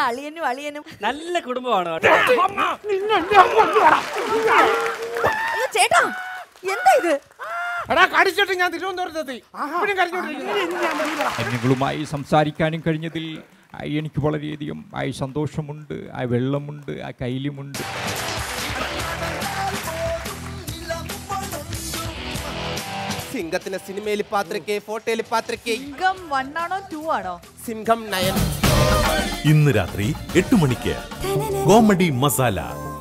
അളിയനും അളിയനും നല്ല കുടുംബമാണ് കേട്ടോ അയ്യോ ചേട്ടാ എന്താ ഇത് എടാ കടിച്ചിട്ട് ഞാൻ തിരുവനന്തപുരത്തെത്തി ഇപ്പഴും കടിച്ചോണ്ടിരിക്കുന്നു നിങ്ങളുമായി സംസാരിക്കാനും കഴിഞ്ഞതിൽ ആ, എനിക്ക് വളരെയധികം ആ സന്തോഷമുണ്ട് ആ വെള്ളമുണ്ട് ആ കൈലിമുണ്ട് സിംഗത്തിന് സിനിമയിൽ പാത്രയ്ക്ക് ഫോട്ടോയിൽ പാത്രയ്ക്ക് സിംഗം വൺ ആണോ ടു ആണോ സിംഹം നയൻ ഇന്ന് രാത്രി എട്ട് മണിക്ക് കോമഡി മസാല